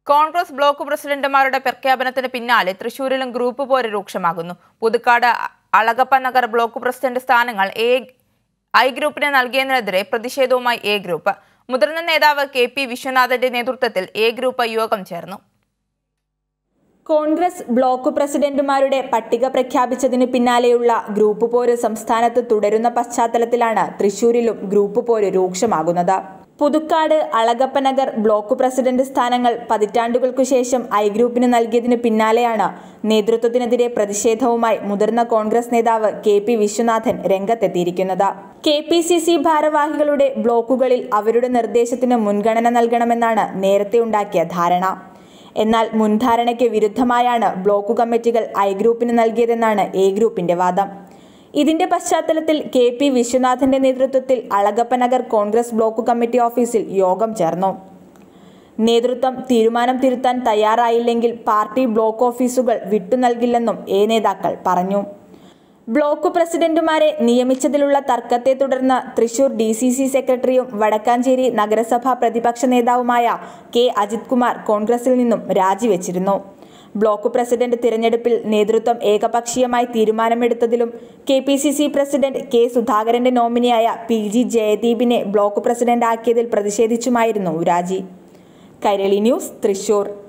Congress block പ്രസിഡന്റുമാരുടെ പ്രഖ്യാപനത്തിന് പിന്നാലെ തൃശൂരിലും ഗ്രൂപ്പ് പോര് രൂക്ഷമാകുന്നു പുതുക്കാട് അളഗപ്പ നഗർ ബ്ലോക്ക് പ്രസിഡന്റ് സ്ഥാനങ്ങൾ എ ഐ ഗ്രൂപ്പിന് നൽകിയതിനെതിരെ പ്രതിഷേധവുമായി എ ഗ്രൂപ്പ് മുതിർന്ന നേതാവ് കെ പി വിശ്വനാഥന്റെ നേതൃത്വത്തിൽ എ ഗ്രൂപ്പ് യോഗം ചേർന്നു കോൺഗ്രസ് ബ്ലോക്ക് പ്രസിഡന്റുമാരുടെ പട്ടിക പ്രഖ്യാപിച്ചതിന് പിന്നാലെയുള്ള ഗ്രൂപ്പ് പോര് സംസ്ഥാനത്ത് തുടരുന്ന പശ്ചാത്തലത്തിലാണ് തൃശൂരിലും ഗ്രൂപ്പ് പോര് രൂക്ഷമാകുന്നത് പുതുക്കാട് അളഗപ്പനഗർ ബ്ലോക്ക് പ്രസിഡന്റ് സ്ഥാനങ്ങൾ പതിറ്റാണ്ടുകൾക്കു ശേഷം ഐ ഗ്രൂപ്പിന് നൽകിയതിന് പിന്നാലെയാണ് നേതൃത്വത്തിനെതിരെ പ്രതിഷേധവുമായി മുതിർന്ന കോൺഗ്രസ് നേതാവ് കെ പി വിശ്വനാഥൻ രംഗത്തെത്തിയിരിക്കുന്നത് കെ പി സി സി ഭാരവാഹികളുടെ ബ്ലോക്കുകളിൽ അവരുടെ നിർദ്ദേശത്തിന് മുൻഗണന നൽകണമെന്നാണ് നേരത്തെ ഉണ്ടാക്കിയ ധാരണ എന്നാൽ മുൻധാരണയ്ക്ക് വിരുദ്ധമായാണ് ബ്ലോക്ക് കമ്മിറ്റികൾ ഐ ഗ്രൂപ്പിന് നൽകിയതെന്നാണ് എ ഗ്രൂപ്പിന്റെ വാദം ഇതിന്റെ പശ്ചാത്തലത്തിൽ കെ പി വിശ്വനാഥന്റെ നേതൃത്വത്തിൽ അളഗപ്പനഗർ കോൺഗ്രസ് ബ്ലോക്ക് കമ്മിറ്റി ഓഫീസിൽ യോഗം ചേർന്നു നേതൃത്വം തീരുമാനം തിരുത്താൻ തയ്യാറായില്ലെങ്കിൽ പാർട്ടി ബ്ലോക്ക് ഓഫീസുകൾ വിട്ടു നൽകില്ലെന്നും എ നേതാക്കൾ പറഞ്ഞു ബ്ലോക്ക് പ്രസിഡന്റുമാരെ നിയമിച്ചതിലുള്ള തർക്കത്തെ തുടർന്ന് തൃശൂർ ഡി സി സി സെക്രട്ടറിയും വടക്കാഞ്ചേരി നഗരസഭാ പ്രതിപക്ഷ നേതാവുമായ കെ അജിത് കുമാർ കോൺഗ്രസിൽ നിന്നും രാജിവെച്ചിരുന്നു ബ്ലോക്ക് പ്രസിഡന്റ് തിരഞ്ഞെടുപ്പിൽ നേതൃത്വം ഏകപക്ഷീയമായി തീരുമാനമെടുത്തതിലും K P C C president K സുധാകരന്റെ നോമിനിയായ പി ജി ജയദീപിനെ ബ്ലോക്ക് പ്രസിഡന്റ് ആക്കിയതിൽ പ്രതിഷേധിച്ചുമായിരുന്നു രാജി കൈരളി ന്യൂസ് തൃശൂർ